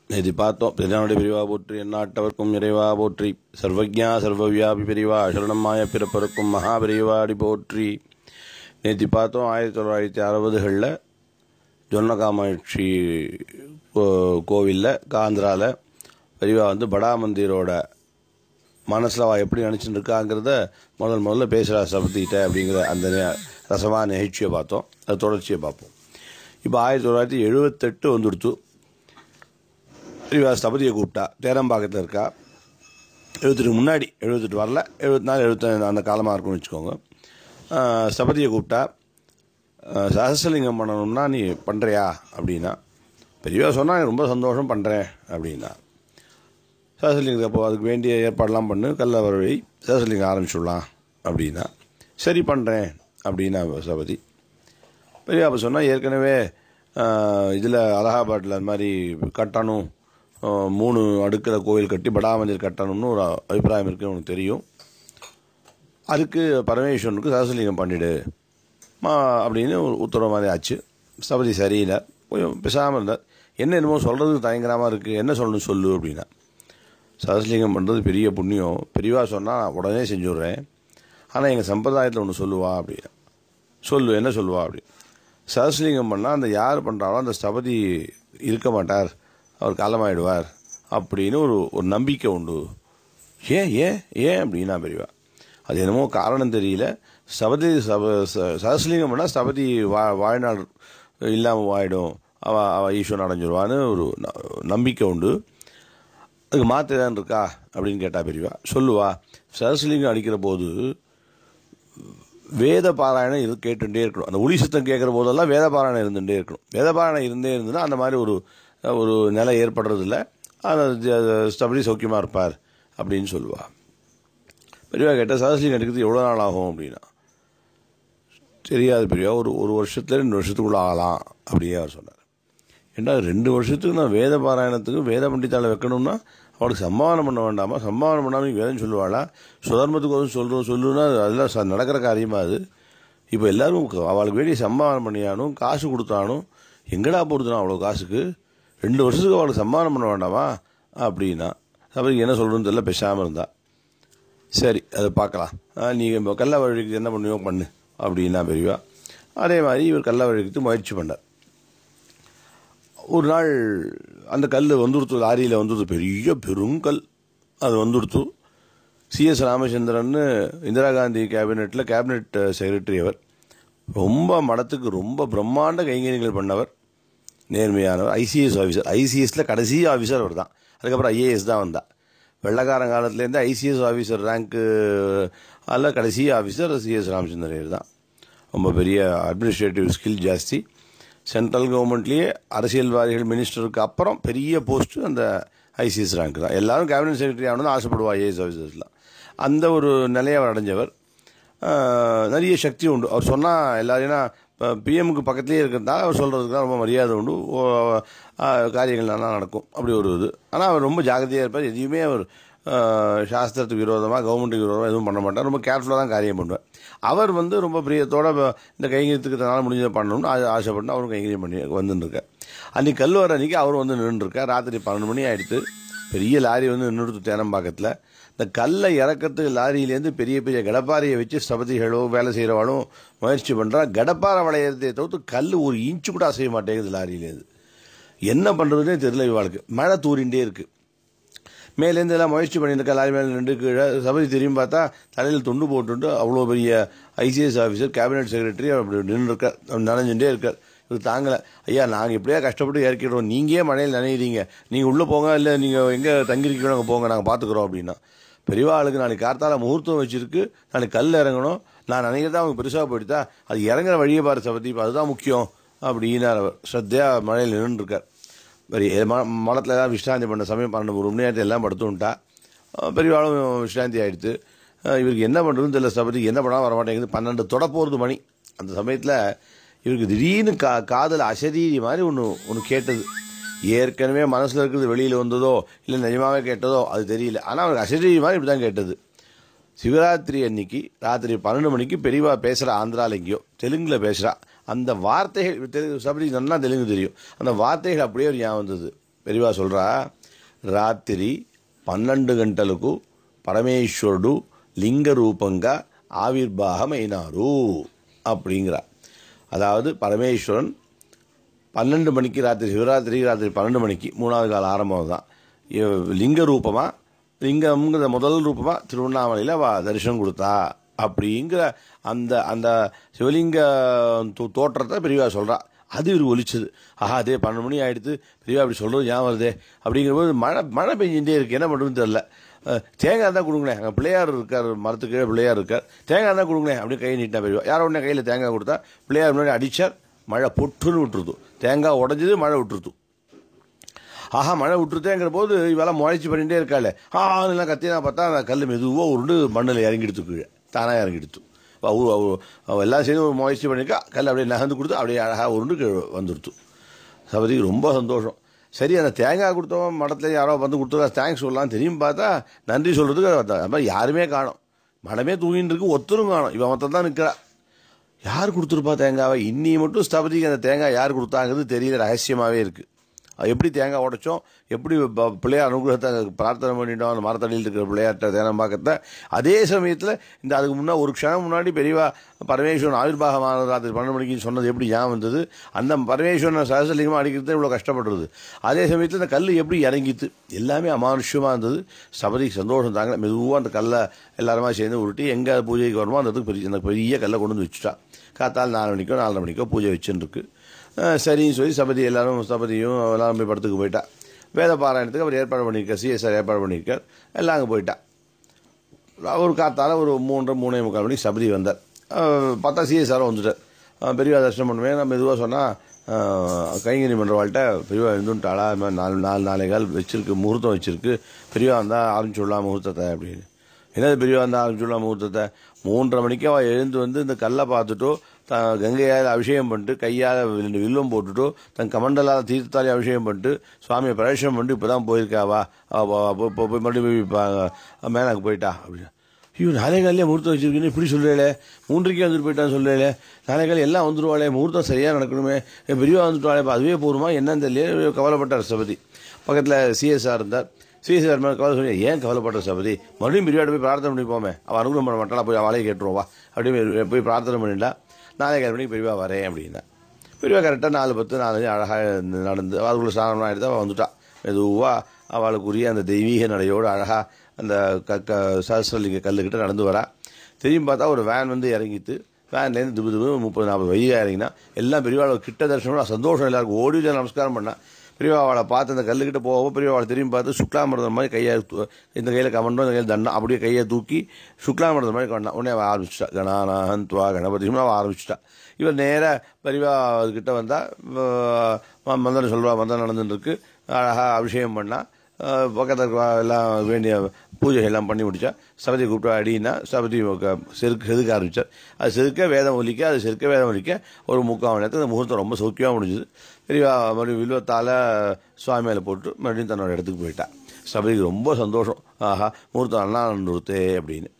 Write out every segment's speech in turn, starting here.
நேற்று பார்த்தோம் பெரியானுடைய பிரிவா போற்றி எந்நாட்டவர்க்கும் இறைவா போற்றி சர்வஜா சர்வவியாபி பிரிவா சரணமாய பிறப்பருக்கும் மகாபிரிவாடி போற்றி நேற்று பார்த்தோம் ஆயிரத்தி தொள்ளாயிரத்தி அறுபதுகளில் ஜொன்ன காமாட்சி கோவிலில் காந்திராவில் பெரியவா வந்து படா மந்திரோட மனசில் அவள் எப்படி நினச்சிட்டு இருக்காங்கிறத முதல் முதல்ல பேசுகிறா சபத்திக்கிட்ட அப்படிங்கிற அந்த நே- ரசமான நிகழ்ச்சியை பார்த்தோம் அது தொடர்ச்சியை பார்ப்போம் இப்போ ஆயிரத்தி தொள்ளாயிரத்தி எழுபத்தெட்டு வந்துடுத்து பெரியவா ஸ்தபதியை கூப்பிட்டா தேரம்பாக்கத்தில் இருக்கா எழுபத்தெட்டு முன்னாடி எழுபத்தெட்டு வரல எழுபத்தி நாலு எழுபத்தி அந்த காலமாக இருக்கும்னு வச்சுக்கோங்க ஆஹ் ஸ்தபதியை கூப்பிட்டா ஆஹ் சஹஸ்ரலிங்கம் பண்ணணும்னா நீ பண்ணுறியா அப்படின்னா பெரியவா சொன்னால் ரொம்ப சந்தோஷம் பண்ணுறேன் அப்படின்னா சஹஸ்ரலிங்கத்துக்கு அப்போ அதுக்கு வேண்டிய ஏற்பாடெல்லாம் பண்ணு கல்ல வரவை சஹஸ்ரலிங்கம் ஆரம்பிச்சுடலாம் அப்படின்னா சரி பண்ணுறேன் அப்படின்னா சபதி பெரிய அப்போ சொன்னால் ஏற்கனவே இதில் அலகாபாத்தில் அந்த மாதிரி கட்டணும் ஆஹ் மூணு அடுக்கில் கோவில் கட்டி படா மந்திர் கட்டணும்னு ஒரு அபிப்பிராயம் இருக்குன்னு உனக்கு தெரியும் அதுக்கு பரமேஸ்வரனுக்கு சஹஸ்ரலிங்கம் பண்ணிடு மா அப்படின்னு ஒரு உத்தரவு மாதிரி ஆச்சு சபதி சரியில்லை கொஞ்சம் பேசாமல் இருந்தார் என்ன என்னமோ சொல்கிறதுக்கு தயங்கராமல் இருக்குது என்ன சொல்லணும் சொல்லு அப்படின்னா சஹஸ்ரலிங்கம் பண்ணுறது பெரிய புண்ணியம் பெரியவா சொன்னால் நான் உடனே செஞ்சுடுறேன் ஆனால் எங்கள் சம்பிரதாயத்தில் ஒன்று சொல்லுவா அப்படின்னா சொல்லு என்ன சொல்லுவா அப்படி சஹஸ்ரலிங்கம் பண்ணால் அந்த யார் பண்ணுறாரோ அந்த ஸ்தபதி இருக்க மாட்டார் அவர் காலமாயிடுவார் அப்படின்னு ஒரு ஒரு நம்பிக்கை உண்டு ஏன் ஏன் ஏன் அப்படின்னா பெரியவா அது என்னமோ காரணம் தெரியல ஸ்தபதி சப ச- சஹஸ்ரலிங்கம் பண்ணால் ஸ்தபதி வா வாழ்நாள் இல்லாமல் ஆயிடும் அவ அவ ஈஸ்வரன் அடைஞ்சிருவான்னு ஒரு ந- நம்பிக்கை உண்டு அதுக்கு மாற்று ஏதாவது இருக்கா அப்படின்னு கேட்டா பெரியவா சொல்லுவா சரஸ்லிங்கம் அடிக்கிற போது வேத பாராயணம் இது கேட்டுட்டே இருக்கணும் அந்த ஒளி சத்தம் கேட்குற போதெல்லாம் வேத பாராயணம் இருந்துகிட்டே இருக்கணும் வேத பாராயணம் இருந்தே இருந்ததுன்னா அந்த மாதிரி ஒரு ஒரு நிலை ஏற்படுறதில்ல அந்த ஸ்டபடி சௌக்கியமாக இருப்பார் அப்படின்னு சொல்லுவா பெரியவா கேட்டால் சரஸ்லிங்கம் அடிக்கிறது எவ்வளோ நாள் ஆகும் அப்படின்னா தெரியாது பெரியவா ஒரு ஒரு வருஷத்துல ரெண்டு வருஷத்துக்குள்ள ஆகலாம் அப்படியே அவர் சொன்னார் ஏண்டா ரெண்டு வருஷத்துக்கு நான் வேத பாராயணத்துக்கு வேத பண்டித்தாளை வைக்கணும்னா அவளுக்கு சம்பாவனை பண்ண வேண்டாமா சம்பாவனை பண்ணாமல் நீ வேதம் சொல்லுவாளா சுதர்மத்துக்கு வந்து சொல்கிறோம் சொல்லுன்னா அது அதெல்லாம் ச- நடக்கிற காரியமா அது இப்போ எல்லாரும் க- அவளுக்கு வேண்டிய சம்பாவனை பண்ணியானும் காசு கொடுத்தானும் எங்கடா போடுதுனா அவ்வளோ காசுக்கு ரெண்டு வருஷத்துக்கு அவளுக்கு சம்பாவனை பண்ண வேண்டாமா அப்படின்னா அப்புறம் என்ன சொல்கிறதுன்னு தெரியல பேசாமல் இருந்தா சரி அதை பார்க்கலாம் நீங்கள் இப்போ கல்ல வழிக்கு என்ன பண்ணுவோ பண்ணு அப்படின்னா பெரியவா அதே மாதிரி இவர் கல்ல வழிக்கு முயற்சி பண்ணார் ஒரு நாள் அந்த கல் வந்துடுத்து லாரியில் வந்துடுத்து பெரிய பெருங்கல் அது வந்துடுத்து சிஎஸ் ராமச்சந்திரன் இந்திரா காந்தி கேபினெட்டில் கேபினெட் செக்ரட்டரி அவர் ரொம்ப மடத்துக்கு ரொம்ப பிரம்மாண்ட கைங்கரியங்கள் பண்ணவர் நேர்மையானவர் ஐசிஎஸ் ஆஃபீஸர் ஐசிஎஸ்ல கடைசி ஆஃபீஸர் அவர் தான் அதுக்கப்புறம் ஐஏஎஸ் தான் வந்தா வெள்ளக்காரன் காலத்துலேருந்து ஐசிஎஸ் ஆஃபீஸர் ரேங்க்கு அதில் கடைசி ஆஃபீஸர் சிஎஸ் ராமச்சந்திரன் தான் ரொம்ப பெரிய அட்மினிஸ்ட்ரேட்டிவ் ஸ்கில் ஜாஸ்தி சென்ட்ரல் கவர்மெண்ட்லேயே அரசியல்வாதிகள் மினிஸ்டருக்கு அப்புறம் பெரிய போஸ்ட் அந்த ஐசிஎஸ் ரேங்க் தான் எல்லாரும் கேபினட் செக்ரட்டரி ஆகணும்னு ஆசைப்படுவா ஐஏஎஸ் ஆஃபீஸர்ஸ்லாம் அந்த ஒரு நிலையை அவர் அடைஞ்சவர் ஆஹ், நிறைய சக்தி உண்டு அவர் சொன்னால் எல்லாரையும் இப்போ பிஎம்க்கு பக்கத்துலேயே இருக்கிறதால அவர் சொல்கிறதுக்கு தான் ரொம்ப மரியாதை உண்டு ஓ, ஆஹ், காரியங்கள் நல்லா நடக்கும் அப்படி ஒரு இது ஆனால் அவர் ரொம்ப ஜாகிரதையாக இருப்பார் எதையுமே அவர் ஆஹ், சாஸ்திரத்துக்கு விரோதமாக கவர்மெண்ட்டுக்கு விரோதமாக எதுவும் பண்ண மாட்டார் ரொம்ப கேர்ஃபுல்லாக தான் காரியம் பண்ணுவார் அவர் வந்து ரொம்ப பிரியத்தோட இப்ப இந்த கைங்கரியத்துக்கு தன்னால் முடிஞ்சதை பண்ணணும்னு ஆ- ஆசைப்பட்டு அவரும் கைங்கரியம் பண்ணி வந்துருக்கார் அன்றைக்கி கல் வர அன்றைக்கி அவர் வந்து நின்றுருக்கார் ராத்திரி பன்னெண்டு மணி ஆயிடுத்து பெரிய லாரி வந்து நின்றுட்டு தேனம்பாக்கத்தில் இந்த கல்லை இறக்கிறதுக்கு லாரியிலேருந்து பெரிய பெரிய கடப்பாரியை வச்சு ஸ்தபதிகளோ வேலை செய்கிறவாளும் முயற்சி பண்ணுறா கடப்பாரை வளையறதை தவிர்த்து கல் ஒரு இன்ச்சு கூட அசைய மாட்டேங்குது லாரியிலேருந்து என்ன பண்ணுறதுனே தெரியல இவாளுக்கு மழை தூரிண்டே இருக்குது மேலேருந்து எல்லாம் முயற்சி பண்ணியிருக்கா லாரி மேலே நின்று கீழே சபதி திரும்பி பார்த்தா தலையில் துண்டு போட்டுட்டு அவ்வளோ பெரிய ஐசிஎஸ் ஆஃபீஸர் கேபினெட் செக்ரட்டரி அப்படி நின்று இருக்கார் நனைஞ்சுட்டே இருக்கார் இது தாங்கலை ஐயா நாங்கள் இப்படியே கஷ்டப்பட்டு இறக்கிடுறோம் நீங்கள் மழையில் நனையிறீங்க நீங்கள் உள்ளே போங்க இல்லை நீங்கள் எங்கே தங்கியிருக்கீங்களோ அங்கே போங்க நாங்கள் பார்த்துக்குறோம் அப்படின்னா பெரியவா ஆளுக்கு நாளைக்கு கார்த்தால முகூர்த்தம் வச்சிருக்கு நாளைக்கு கல் இறங்கணும் நான் நினைக்கிறதா அவங்க பெருசாக போயிட்டா அது இறங்குற வழியை பாரு சபதி இப்ப அதுதான் முக்கியம் அப்படின்னார் அவர் ஸ்ரத்தையாக மழையில் நின்றுருக்கார் சரி மலத்தில் ஏதாவது விஷ்ராந்தி பண்ண சமயம் பன்னெண்டு ஒரு மணி நேரத்தில் எல்லாம் படுத்துட்டா பெரியவாளும் விஷ்ராந்தி ஆயிடுத்து அஹ் இவருக்கு என்ன பண்ணுறதுன்னு தெரியல சபதிக்கு என்ன பண்ணால் வர மாட்டேங்குது பன்னெண்டு தொட போகிறது மணி அந்த சமயத்தில் இவருக்கு திடீர்னு கா காதல் அசரீரி மாதிரி ஒன்று ஒன்று கேட்டது ஏற்கனவே மனசில் இருக்கிறது வெளியில் வந்ததோ இல்லை நிஜமாவே கேட்டதோ அது தெரியல ஆனால் அவருக்கு அசரீரி மாதிரி இப்படி தான் கேட்டது சிவராத்திரி அன்னைக்கு ராத்திரி பன்னெண்டு மணிக்கு பெரியவா பேசுகிறா ஆந்திரால எங்கேயோ தெலுங்கில் பேசுகிறா அந்த வார்த்தைகள் தெலுங்கு சபரி நல்லா தெலுங்கு தெரியும் அந்த வார்த்தைகள் அப்படியே ஒரு ஞாபகம் வந்தது பெரியவா சொல்கிறா రాత్రి పన్నెండు గంటలకు పరమేశ్వరుడు లింగ రూపంగా ఆవిర్భావమైనారు அப்படிங்கிறா அதாவது பரமேஸ்வரன் பன்னெண்டு மணிக்கு ராத்திரி சிவராத்திரி ராத்திரி பன்னெண்டு மணிக்கு மூணாவது கால ஆரம்பம் தான் இவ- லிங்க ரூபமாக லிங்கம்ங்கிற முதல் ரூபமாக திருவண்ணாமலையில் அவ தரிசனம் கொடுத்தா அப்படிங்கிற அந்த அந்த சிவலிங்க தோ- தோற்றத்தை பெரியவா சொல்கிறா அது இவர் ஒலிச்சது ஆஹா அதே பன்னெண்டு மணி ஆயிடுத்து பெரியவா அப்படி சொல்கிறது ஞாபகம் வருதே அப்படிங்கிறபோது மழை மழை பெஞ்சுட்டே இருக்கு என்ன பண்ணுறதுன்னு தெரில அஹ், தேங்காய் தான் கொடுங்களேன் அங்கே பிள்ளையார் இருக்கார் மரத்துக்கு கீழே பிள்ளையார் இருக்கார் தேங்காய் தான் கொடுங்களேன் அப்படியே கை நீட்டா பெரியவா யாரோ உடனே கையில் தேங்காய் கொடுத்தா பிள்ளையார் முன்னாடி அடிச்சார் மழை பொட்டுன்னு விட்டுருது தேங்காய் உடஞ்சது மழை விட்டுருது ஆஹா மழை விட்டுருத்தேங்கிற போது இவெல்லாம் முளைச்சி பண்ணிகிட்டே இருக்காளே ஆ எல்லாம் கத்தினா பார்த்தா அந்த கல் மெதுவாக உருண்டு மண்ணில் இறங்கிடுத்து கீழே தானாக இறங்கிடுத்து அவ அவ- அவ எல்லாம் சேர்ந்து ஒரு முயற்சி பண்ணியிருக்கா கல் அப்படியே நகர்ந்து கொடுத்து அப்படியே அழகாக உருண்டு கீழே வந்துடுத்து சபதிக்கு ரொம்ப சந்தோஷம் சரி அந்த தேங்காய் கொடுத்தவன் மடத்துல யாரோ வந்து கொடுத்துருக்கா தேங்க்ஸ் சொல்லலாம் தெரியும் பார்த்தா நன்றி சொல்கிறதுக்கு அது மாதிரி யாருமே காணோம் மடமே தூங்கின்னு இருக்கு ஒத்தரும் காணோம் இவன் மொத்தம் தான் நிற்கிறா யார் கொடுத்துருப்பா தேங்காவை இன்னி மட்டும் ஸ்தபதிக்கு அந்த தேங்காய் யார் கொடுத்தாங்கிறது தெரியல ரகசியமாகவே இருக்குது அது எப்படி தேங்காய் உடைச்சோம் எப்படி ப- பிள்ளையார் அனுகிரகத்தை பிரார்த்தனை பண்ணிட்டோம் அந்த மரத்தடியில் இருக்கிற பிள்ளையார்ட்ட தேனம் பார்க்கத்த அதே சமயத்தில் இந்த அதுக்கு முன்னே ஒரு க்ஷணம் முன்னாடி பெரியவா பரமேஸ்வரன் ஆவிர்வாகமான ராத்திரி பன்னெண்டு மணிக்கு சொன்னது எப்படி ஞாபகம் வந்தது அந்த பரமேஸ்வரனை சகசலிங்கமாக அடிக்கிறது இவ்வளோ கஷ்டப்படுறது அதே சமயத்தில் இந்த கல் எப்படி இறங்கித்து எல்லாமே அமானுஷ்யமாக இருந்தது சபதிக்கு சந்தோஷம் தாங்க மெதுவாக அந்த கல்லை எல்லாருமா சேர்ந்து உருட்டி எங்கே பூஜைக்கு வரணுமோ அந்த இடத்துக்கு பெரிய அந்த பெரிய கல்லை கொண்டு வந்து வச்சுட்டா காத்தால் நாலு மணிக்கோ நாலரை மணிக்கோ பூஜை வச்சுன்னு இருக்கு அஹ் சரின்னு சொல்லி சபதி எல்லாரும் சபதியும் எல்லாரும் போய் படத்துக்கு போயிட்டா வேத பாராயணத்துக்கு அவர் ஏற்பாடு பண்ணியிருக்கார் சிஎஸ்ஆர் ஏற்பாடு பண்ணியிருக்கார் எல்லாம் அங்கே போயிட்டா ஒரு காத்தால ஒரு மூன்றரை மூணே முக்கால் மணிக்கு சபதி வந்தார் அஹ் பார்த்தா சிஎஸ்ஆரும் வந்துட்டார் அஹ் பெரியவா தரிசனம் பண்ணுவேன் நம்ம மெதுவாக சொன்னால் கைங்கறி பண்ணுறவாள்கிட்ட பெரியவா இருந்துட்டாளா இது மாதிரி நாலு நாலு நாலே கால் வச்சிருக்கு முகூர்த்தம் வச்சிருக்கு பெரியவா வந்தால் ஆரம்பிச்சுடலாம் முகூர்த்தத்தை அப்படின்னு என்னது பெரியவா வந்தால் ஆரம்பிச்சுடலாம் முகூர்த்தத்தை மூன்றரை மணிக்கு அவள் எழுந்து வந்து இந்த கல்லை பார்த்துட்டோ த கங்கையால் அபிஷேகம் பண்ணிட்டு கையால் ரெண்டு வில்லும் போட்டுட்டோ தன் கமண்டலால் தீர்த்தாலே அபிஷேகம் பண்ணிட்டு சுவாமியை பிரவேசம் பண்ணிட்டு இப்போ தான் போயிருக்காவா அவ அவ இப்போ போய் மறுபடியும் போய் பா- மேலாக்கு போயிட்டா அப்படின்னு ஐயோ நாளை காலையிலே முகூர்த்தம் வச்சிருக்கீங்க இப்படி சொல்கிறேளே மூன்றைக்கே வந்துட்டு போயிட்டான்னு சொல்கிறேளே நாளை காலை எல்லாம் வந்துருவாளே முகூர்த்தம் சரியாக நடக்கணுமே என் பெரியவா வந்துட்டாளே இப்போ அதுவே போருமா என்னன்னு தெரியல கவலைப்பட்டார் சபதி பக்கத்தில் சிஎஸ்ஆர் இருந்தார் சிஎஸ்ஆர் மேலே கவலை சொல்லி ஏன் கவலைப்பட்ட சபதி மறுபடியும் பெரியவாட்ட போய் பிரார்த்தனை பண்ணி போமே அவள் அனுகூலம் பண்ண மாட்டாளா போய் அவளையே கேட்டுருவா அப்படியே போய் பிரார்த்தனை பண்ணிட்டா நாளை காலை மணிக்கு பெரியவா வரேன் அப்படின்னா பெரியவா கரெக்டாக நாலு பத்து நாலு அழகாக நடந்து அதுக்குள்ளே ஸ்நானம் ஆகிட்டு அவள் வந்துட்டா மெதுவாக அவளுக்குரிய அந்த தெய்வீக நடையோடு அழகாக அந்த க க சஹஸ்ரலிங்க கல்லுக்கிட்ட நடந்து வரா திரும்பி பார்த்தா ஒரு வேன் வந்து இறங்கிட்டு வேன்லேருந்து திபு திபு முப்பது நாற்பது வழியாக இறங்கினா எல்லாம் பெரியவாளை கிட்ட தரிசனம் சந்தோஷம் எல்லாருக்கும் ஓடி வந்து நமஸ்காரம் பண்ணா பெரியவா அவளை பார்த்து அந்த கல்லுக்கிட்ட போகவும் பெரியவா அவளை திரும்பி பார்த்து சுக்லாமிரதம் மாதிரி கையை தூ- இந்த கையில் கமண்டோ இந்த கையில் தண்டம் அப்படியே கையை தூக்கி சுக்லாமிரதம் மாதிரி கொண்டா உடனே அவள் ஆரம்பிச்சிட்டா கணானாஹன் துவா கணபதியும் அவள் ஆரம்பிச்சிட்டா இவர் நேராக பெரியவா கிட்ட வந்தால் மந்தனம் சொல்வா மந்தனம் நடந்துட்டு இருக்கு அழகாக அபிஷேகம் பண்ணா அஹ் பக்கத்துல இருக்க எல்லாம் வேண்டிய பூஜை எல்லாம் பண்ணி முடிச்சா சபதி கூப்பிட்டு அடினா சபதி க- செதுக்க செதுக்க ஆரம்பிச்சார் அது செதுக்க வேதம் ஒலிக்க அது செதுக்க வேதம் ஒலிக்க ஒரு முக்கால் மணி நேரத்தில் அந்த முகூர்த்தம் ரொம்ப சௌக்கியமாக முடிஞ்சுது பெரியவா மறுபடியும் வில்வத்தால் சுவாமி மேலே போட்டு மறுபடியும் தன்னோட இடத்துக்கு போயிட்டா சபதிக்கு ரொம்ப சந்தோஷம் ஆஹா முகூர்த்தம் நல்லா நிறுத்தே அப்படின்னு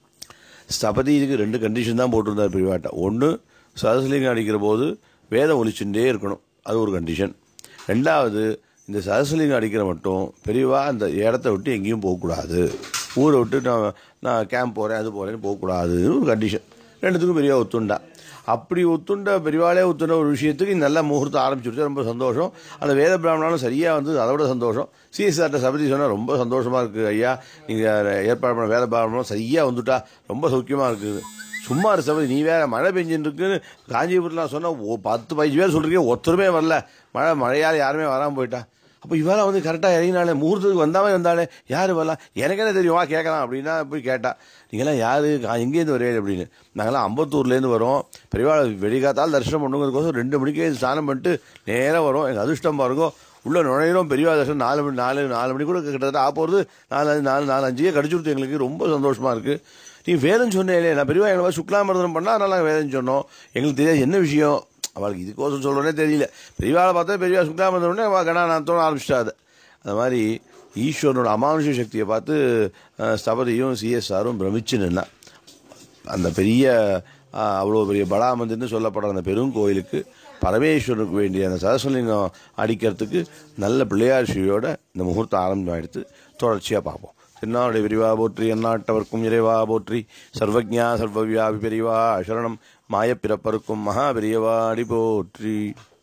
ஸ்தபதி இதுக்கு ரெண்டு கண்டிஷன் தான் போட்டிருந்தார் பெரியவாட்ட ஒன்று சரஸ்லிங்கம் அடிக்கிற போது வேதம் ஒலிச்சுட்டே இருக்கணும் அது ஒரு கண்டிஷன் ரெண்டாவது இந்த சரஸ்லிங்கம் அடிக்கிற மட்டும் பெரியவா அந்த இடத்த விட்டு எங்கேயும் போகக்கூடாது ஊரை விட்டு நான் நான் கேம்ப் போகிறேன் அது போகிறேன்னு போகக்கூடாதுன்னு ஒரு கண்டிஷன் ரெண்டுத்துக்கும் பெரியவா ஒத்துண்டா அப்படி ஒத்துண்ட பெரியவாளே ஒத்துண்ட ஒரு விஷயத்துக்கு நல்ல முகூர்த்தம் ஆரம்பிச்சுட்டு ரொம்ப சந்தோஷம் அந்த வேத பிராமணாலும் சரியாக வந்து அதை விட சந்தோஷம் சிஎஸ்ஆர்ட்ட சபதி சொன்னால் ரொம்ப சந்தோஷமாக இருக்குது ஐயா நீங்கள் ஏற்பாடு பண்ண வேத பிராமணம் சரியாக வந்துட்டா ரொம்ப சௌக்கியமாக இருக்குது சும்மா இரு சபதி நீ வேற மழை பெஞ்சுன்னு இருக்குன்னு காஞ்சிபுரத்தில் சொன்னால் ஓ பத்து பதினஞ்சு பேர் சொல்கிறீங்க ஒருத்தருமே வரல மழை மழையால் யாருமே வராமல் போயிட்டா அப்போ இவெல்லாம் வந்து கரெக்டாக இறங்கினாலே முகூர்த்தத்துக்கு வந்தாவே வந்தாலே யார் வரலாம் எனக்கு என்ன தெரியும் வா கேட்கலாம் அப்படின்னா போய் கேட்டா நீங்களாம் யார் எங்கேருந்து வரீங்க அப்படின்னு நாங்களாம் அம்பத்தூர்லேருந்து வரோம் பெரியவா வெடிகாத்தால் தரிசனம் பண்ணுங்கிறதுக்கோசம் ரெண்டு மணிக்கே ஸ்நானம் பண்ணிட்டு நேராக வரோம் எங்கள் அதிர்ஷ்டம் பாருங்க உள்ள நுழையிறோம் பெரியவா தரிசனம் நாலு மணி நாலு நாலு மணி கூட கிட்டத்தட்ட ஆ போகிறது நாலு அஞ்சு நாலு நாலு அஞ்சுக்கே கடிச்சு கொடுத்து எங்களுக்கு ரொம்ப சந்தோஷமாக இருக்குது நீ வேதம் சொன்னேன் நான் பெரியவா எங்களை சுக்லாமர்தனம் பண்ணால் அதனால நாங்கள் வேதம் சொன்னோம் எங்களுக்கு தெரியாது என்ன விஷயம் அவளுக்கு இதுக்கோசம் சொல்கிறோன்னே தெரியல பெரியவாளை பார்த்தா பெரியவா சுக்லாமர்தனே அவள் கணாநாத்தோன்னு ஆரம்பிச்சிட்டா அது அது மாதிரி ஈஸ்வரனோட அமானுஷ சக்தியை பார்த்து அஹ், ஸ்தபதியும் சிஎஸ்ஆரும் பிரமிச்சு நின்னான் அந்த பெரிய அவ்வளோ பெரிய பலாமந்திர்னு சொல்லப்படுற அந்த பெரும் கோயிலுக்கு பரமேஸ்வரனுக்கு வேண்டிய அந்த சரஸ்வலிங்கம் அடிக்கிறதுக்கு நல்ல பிள்ளையார் ஸ்ரீயோட இந்த முகூர்த்தம் ஆரம்பமாயிடுத்து தொடர்ச்சியாக பார்ப்போம் திருநாவுடைய விரிவா போற்றி எந்நாட்டவர்க்கும் இறைவா போற்றி சர்வஜா சர்வவியாபி பெரிவா சரணம் மாயப்பிறப்பருக்கும் மகா பெரியவா அடி போற்றி